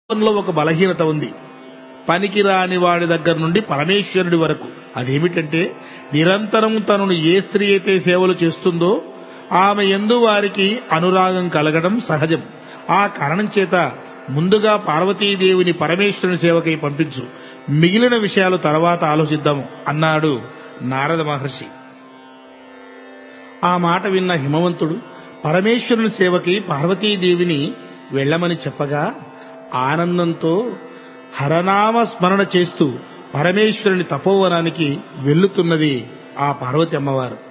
లో ఒక బలహీనత ఉంది పనికిరాని వాడి దగ్గర నుండి పరమేశ్వరుడి వరకు అదేమిటంటే నిరంతరం తనను ఏ స్త్రీ అయితే సేవలు చేస్తుందో ఆమె ఎందు వారికి అనురాగం కలగడం సహజం ఆ కారణం చేత ముందుగా పార్వతీదేవిని పరమేశ్వరుని సేవకై పంపించు మిగిలిన విషయాలు తర్వాత ఆలోచిద్దాము అన్నాడు నారద మహర్షి ఆ మాట విన్న హిమవంతుడు పరమేశ్వరుని సేవకి పార్వతీదేవిని వెళ్ళమని చెప్పగా ఆనందంతో హరనామ స్మరణ చేస్తూ పరమేశ్వరుని తపోవనానికి వెళ్ళుతున్నది ఆ పార్వతి అమ్మవారు